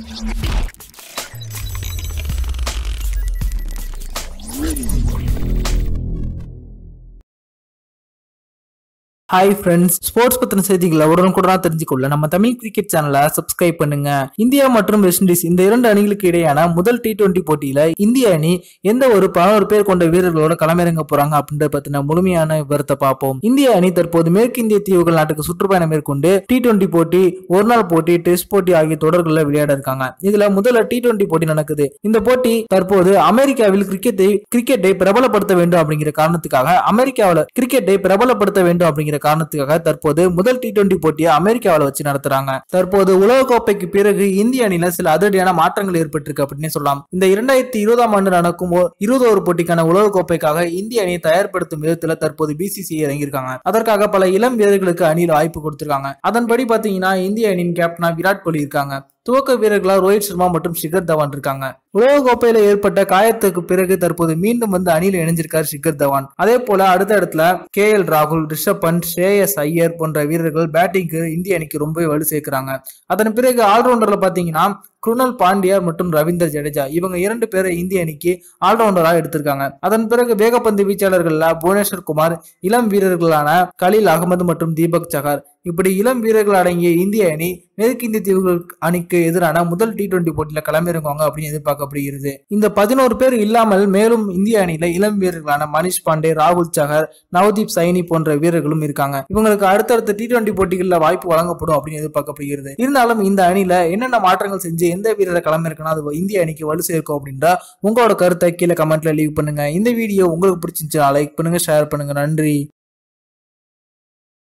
hi friends sports பத்தின செய்திகளை உடனுக்குடனா தெரிஞ்சுக்கொள்ள நம்ம தமிழ் கிரிக்கெட் சேனலை சப்ஸ்கிரைப் பண்ணுங்க இந்தியா மற்றும் வெஸ்ட் இண்டீஸ் இந்த இரண்டு அணிகளுக்கு இடையான முதல் டி டுவெண்டி போட்டியில இந்திய அணி எந்த ஒரு பதினோரு பேர் கொண்ட வீரர்களோட களமிறங்க போறாங்க அப்படின்றத பத்தின முழுமையான விவரத்தை பார்ப்போம் இந்திய அணி தற்போது மேற்கு இந்திய தீவுகள் நாட்டுக்கு சுற்றுப்பயணம் மேற்கொண்டு டி டுவெண்டி போட்டி ஒரு நாள் போட்டி டெஸ்ட் போட்டி ஆகிய தொடர்களில் விளையாட இருக்காங்க இதுல முதல்ல டி டுவெண்டி போட்டி நடக்குது இந்த போட்டி தற்போது அமெரிக்காவில் கிரிக்கெட்டை கிரிக்கெட்டை பிரபலப்படுத்த வேண்டும் அப்படிங்கிற காரணத்துக்காக அமெரிக்காவில் கிரிக்கெட்டை பிரபலப்படுத்த வேண்டும் அப்படிங்கிற காரணத்துக்காக தற்போது முதல் டி டுவெண்டி போட்டியை அமெரிக்காவில் வச்சு நடத்துறாங்க தற்போது உலகக்கோப்பைக்கு பிறகு இந்திய அணியில சில அதிரடியான மாற்றங்கள் ஏற்பட்டிருக்கு அப்படின்னு சொல்லலாம் இந்த இரண்டாயிரத்தி இருபதாம் ஆண்டு நடக்கும் ஓ- இருபது ஓவர் போட்டிக்கான உலகக்கோப்பைக்காக இந்திய அணியை தயார்படுத்தும் விதத்துல தற்போது பிசிசி இறங்கியிருக்காங்க அதற்காக பல இளம் வீரர்களுக்கு அணியில் வாய்ப்பு கொடுத்திருக்காங்க அதன்படி பாத்தீங்கன்னா இந்திய அணியின் கேப்டனா விராட் கோலி இருக்காங்க துவக்க வீரர்களா ரோஹித் சர்மா மற்றும் ஷிகர் தவான் இருக்காங்க உலகக்கோப்பையில ஏற்பட்ட காயத்துக்கு பிறகு தற்போது மீண்டும் வந்து அணியில் இணைஞ்சிருக்கார் ஷிகர் தவான் அதே போல அடுத்த இடத்துல கே எல் ராகுல் ரிஷப் பண்ட் ஸ்ரேயஸ் ஐயர் போன்ற வீரர்கள் பேட்டிங்க்கு இந்திய அணிக்கு ரொம்ப வலு சேர்க்கிறாங்க அதன் பிறகு ஆல்ரவுண்டர்ல பாத்தீங்கன்னா குருணல் பாண்டியார் மற்றும் ரவீந்தர் ஜடேஜா இவங்க இரண்டு பேரை இந்திய அணிக்கு ஆல்ரவுண்டரா எடுத்திருக்காங்க அதன் பிறகு வேகப்பந்து வீச்சாளர்கள்ல புவனேஸ்வர் குமார் இளம் வீரர்களான கலீல் அகமது மற்றும் தீபக் சஹார் இப்படி இளம் வீரர்கள் அடங்கிய இந்திய அணி மேற்கு இந்திய தீவுகள் அணிக்கு எதிரான முதல் டி டுவெண்டி போட்டியில களமிறங்குவாங்க அப்படின்னு எதிர்பார்க்கப்படுகிறது இந்த பதினோரு பேர் இல்லாமல் மேலும் இந்திய அணியில இளம் வீரர்களான மணிஷ் பாண்டே ராகுல் சஹர் நவதீப் சைனி போன்ற வீரர்களும் இருக்காங்க இவங்களுக்கு அடுத்தடுத்த டி டுவெண்டி போட்டிகளில் வாய்ப்பு வழங்கப்படும் அப்படின்னு எதிர்பார்க்கப்படுகிறது இருந்தாலும் இந்த அணியில என்னென்ன மாற்றங்கள் செஞ்சு எந்த வீரரை களமிறக்கணும் அது இந்திய அணிக்கு வலு சேர்க்கும் அப்படின்றா உங்களோட கருத்தை கீழே கமெண்ட்ல லீவ் பண்ணுங்க இந்த வீடியோ உங்களுக்கு பிடிச்சிருந்துச்சா லைக் பண்ணுங்க ஷேர் பண்ணுங்க நன்றி